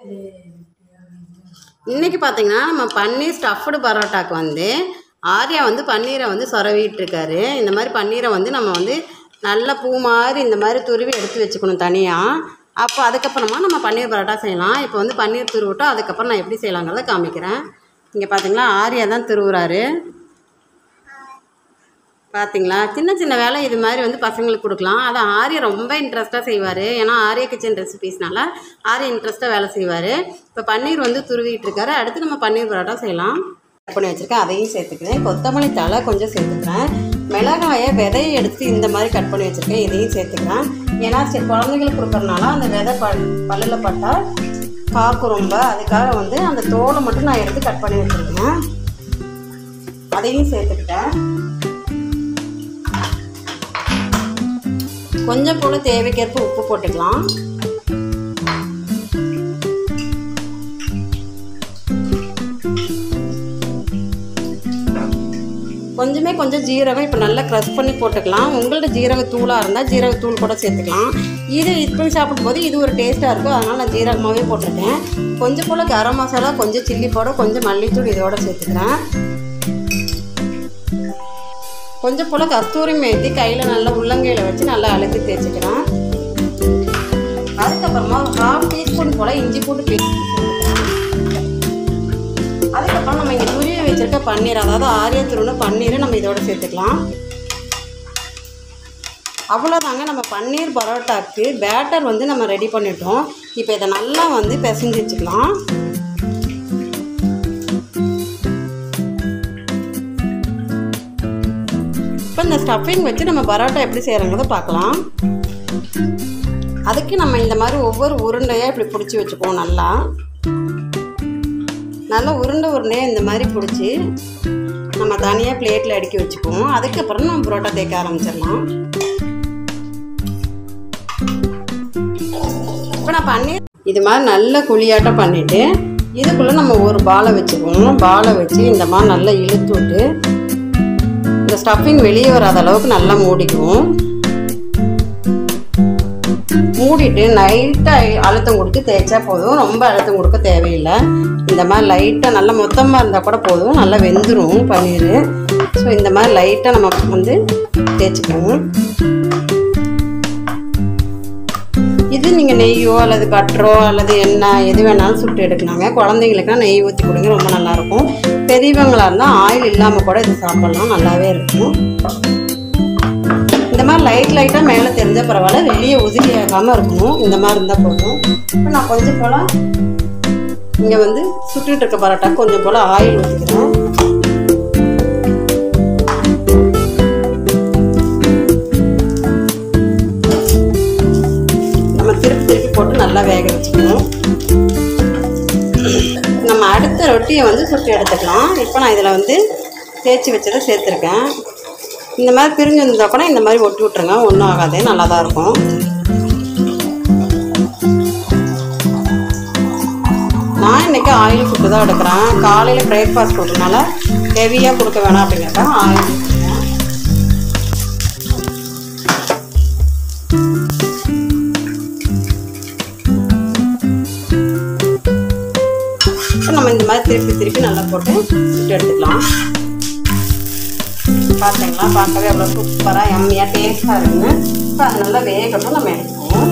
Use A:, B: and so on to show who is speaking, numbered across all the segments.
A: இன்றைக்கி பார்த்தீங்கன்னா நம்ம பன்னீர் ஸ்டஃப்டு பரோட்டாக்கு வந்து ஆர்யா வந்து பன்னீரை வந்து சொரவிட்டு இருக்காரு இந்த மாதிரி பன்னீரை வந்து நம்ம வந்து நல்ல பூ மாதிரி இந்த மாதிரி துருவி எடுத்து வச்சுக்கணும் தனியாக அப்போ அதுக்கப்புறமா நம்ம பன்னீர் பரோட்டா செய்யலாம் இப்போ வந்து பன்னீர் துருவிட்டோம் அதுக்கப்புறம் நான் எப்படி செய்யலாங்கிறத காமிக்கிறேன் இங்கே பார்த்தீங்களா ஆர்யா தான் துருவுறாரு பார்த்தீங்களா சின்ன சின்ன வேலை இது மாதிரி வந்து பசங்களுக்கு கொடுக்கலாம் அதை ஆர்யா ரொம்ப இன்ட்ரெஸ்ட்டாக செய்வார் ஏன்னா ஆர்யா கிச்சன் ரெசிபீஸ்னால ஆர்யா இன்ட்ரெஸ்ட்டாக வேலை செய்வார் இப்போ பன்னீர் வந்து துருவிட்டு இருக்காரு அடுத்து நம்ம பன்னீர் பரோட்டா செய்யலாம் கட் பண்ணி வச்சுருக்கேன் அதையும் சேர்த்துக்கிறேன் கொத்தமல்லி தலை கொஞ்சம் சேர்த்துக்கிறேன் மிளகாயை விதையை எடுத்து இந்த மாதிரி கட் பண்ணி வச்சுருக்கேன் இதையும் சேர்த்துக்கிறேன் ஏன்னா சரி குழந்தைங்களுக்கு கொடுக்கறனால அந்த விதை ப பல்லில் பட்டால் காக்கும் ரொம்ப அதுக்காக வந்து அந்த தோலை மட்டும் நான் எடுத்து கட் பண்ணி வச்சுருக்கேன் அதையும் சேர்த்துக்கிட்டேன் கொஞ்சம் போல் தேவைக்கேற்ப உப்பு போட்டுக்கலாம் கொஞ்சமே கொஞ்சம் ஜீரகம் இப்போ நல்லா க்ரஷ் பண்ணி போட்டுக்கலாம் உங்கள்ட்ட ஜீரக தூளாக இருந்தால் ஜீரக தூள் கூட சேர்த்துக்கலாம் இது இப்படி சாப்பிடும்போது இது ஒரு டேஸ்ட்டாக இருக்கும் அதனால் நான் ஜீரகமாகவே போட்டிருக்கேன் கொஞ்சம் போல் கரம் மசாலா கொஞ்சம் சில்லி பவுடர் கொஞ்சம் மல்லித்தூள் இதோட சேர்த்துக்கிறேன் கொஞ்சம் போல் கஸ்தூரி மேத்தி கையில் நல்லா உள்ளங்கையில் வச்சு நல்லா அழுத்தி தேய்ச்சிக்கிறேன் அதுக்கப்புறமா ஒரு ஹாஃப் டீஸ்பூன் போல் இஞ்சி போட்டு பேஸ்ட் அதுக்கப்புறம் நம்ம இங்கே துருவி வச்சிருக்க பன்னீர் அதாவது ஆரிய துருவின பன்னீரை நம்ம இதோட சேர்த்துக்கலாம் அவ்வளோதாங்க நம்ம பன்னீர் பரோட்டாக்கு பேட்டர் வந்து நம்ம ரெடி பண்ணிட்டோம் இப்போ இதை நல்லா வந்து பிசைஞ்சு வச்சுக்கலாம் இப்போ இந்த ஸ்டஃபிங் வச்சு நம்ம பரோட்டா எப்படி செய்கிறோங்கிறத பார்க்கலாம் அதுக்கு நம்ம இந்த மாதிரி ஒவ்வொரு உருண்டையாக இப்படி பிடிச்சி வச்சுக்குவோம் நல்லா நல்லா உருண்டை உருண்டையாக இந்த மாதிரி பிடிச்சி நம்ம தனியாக பிளேட்டில் அடுக்கி வச்சுக்குவோம் அதுக்கப்புறம் நம்ம பரோட்டா தேய்க்க ஆரம்பிச்சிடலாம் இப்போ நான் பண்ணி இது மாதிரி நல்ல குழியாட்டம் பண்ணிவிட்டு இதுக்குள்ளே நம்ம ஒரு பாலை வச்சுக்குவோம் பாலை வச்சு இந்த மாதிரி நல்லா இழுத்து விட்டு இந்த ஸ்டஃபிங் வெளியே வராத அளவுக்கு நல்லா மூடிக்குவோம் மூடிட்டு லைட்டாக அழுத்தம் கொடுத்து தேய்ச்சா போதும் ரொம்ப அழுத்தம் கொடுக்க தேவையில்லை இந்த மாதிரி லைட்டாக நல்லா மொத்தமாக இருந்தால் கூட போதும் நல்லா வெந்துடும் பன்னீர் ஸோ இந்த மாதிரி லைட்டாக நம்ம வந்து தேய்ச்சிக்கணும் இது நீங்கள் நெய்யோ அல்லது பட்டரோ அல்லது எண்ணெய் எது வேணாலும் சுட்டு எடுக்கலாங்க குழந்தைங்களுக்குலாம் நெய் ஊற்றி கொடுங்க ரொம்ப நல்லாயிருக்கும் பெரியவங்களாக இருந்தால் ஆயில் இல்லாமல் கூட இது சாப்பிட்லாம் நல்லாவே இருக்கும் இந்த மாதிரி லைட் லைட்டாக மேலே தெரிஞ்ச பரவாயில்ல வெளியே உதிரி ஆகாமல் இருக்கணும் இந்த மாதிரி இருந்தால் போதும் இப்போ நான் கொஞ்சம் போல் இங்கே வந்து சுட்டுட்டு இருக்க பரோட்டா கொஞ்சம் போல் ஆயில் ஊற்றிக்கிறேன் நம்ம திருப்பி திருப்பி போட்டு நல்லா வேக வச்சுக்கணும் நம்ம அடுத்த ரொட்டியை வந்து சுட்டு எடுத்துக்கலாம் இப்போ நான் இதில் வந்து தேய்ச்சி வச்சதை சேர்த்துருக்கேன் இந்த மாதிரி பிரிஞ்சு வந்தால் கூட இந்த மாதிரி ஒட்டி விட்ருங்க ஒன்றும் ஆகாது நல்லா தான் இருக்கும் நான் இன்றைக்கி ஆயில் ஃபுட்டு தான் எடுக்கிறேன் காலையில் பிரேக்ஃபாஸ்ட் கொடுக்கறனால ஹெவியாக கொடுக்க வேணாம் அப்படிங்கிறக்கா ஆயில் கொடுக்குறேன் இப்போ நம்ம இந்த மாதிரி திருப்பி திருப்பி நல்லா போட்டு சுட்டு எடுத்துக்கலாம் பார்த்தீங்களா பார்க்கவே அவ்வளோ சூப்பராக எம்மியாக டேஸ்ட்டாக இருக்குங்க இப்போ அது நல்லா வேகட்டும் நம்ம எடுத்துக்குவோம்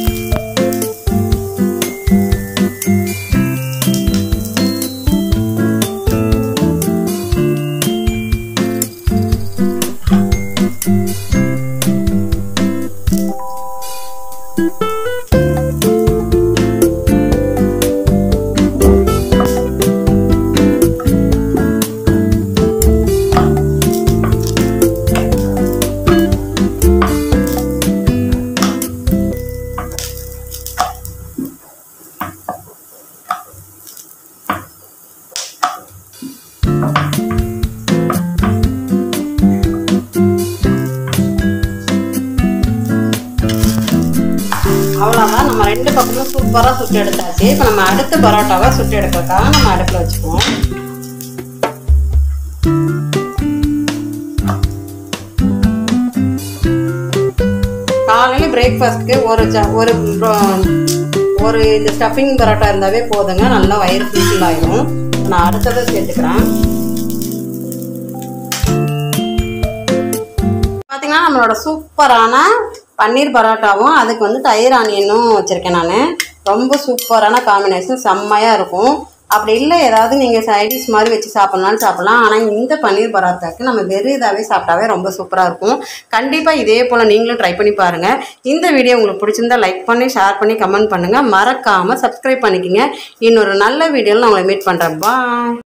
A: அவ்வளோதான் நம்ம ரெண்டு பக்கமும் சூப்பராக சுட்டு எடுத்தாச்சு இப்போ நம்ம அடுத்த பரோட்டாவை சுட்டு எடுக்கிறதுக்காக நம்ம அடுப்பில் வச்சுக்குவோம் காலையில் பிரேக்ஃபாஸ்ட்டுக்கு ஒரு ஜ ஒரு bro- ஒரு இந்த ஸ்டஃபிங் பரோட்டா இருந்தாவே போதுங்க நல்லா வயிறு ஃபுல்ஃபில் ஆயிடும் நான் அடுத்ததை சேர்த்துக்கிறேன் பார்த்தீங்கன்னா நம்மளோட சூப்பரான பன்னீர் பரோட்டாவும் அதுக்கு வந்து தயிர் ஆனியனும் வச்சுருக்கேன் நான் ரொம்ப சூப்பரான காம்பினேஷன் செம்மையாக இருக்கும் அப்படி இல்லை ஏதாவது நீங்கள் சைடிஷ் மாதிரி வச்சு சாப்பிட்லான்னு சாப்பிட்லாம் ஆனால் இந்த பன்னீர் பரோட்டாக்கு நம்ம வெறும் இதாகவே சாப்பிட்டாவே ரொம்ப சூப்பராக இருக்கும் கண்டிப்பாக இதே போல் நீங்களும் ட்ரை பண்ணி பாருங்கள் இந்த வீடியோ உங்களுக்கு பிடிச்சிருந்தா லைக் பண்ணி ஷேர் பண்ணி கமெண்ட் பண்ணுங்கள் மறக்காமல் சப்ஸ்கிரைப் பண்ணிக்கோங்க இன்னொரு நல்ல வீடியோவில் நான் உங்களை மீட் பண்ணுறேன் பாய்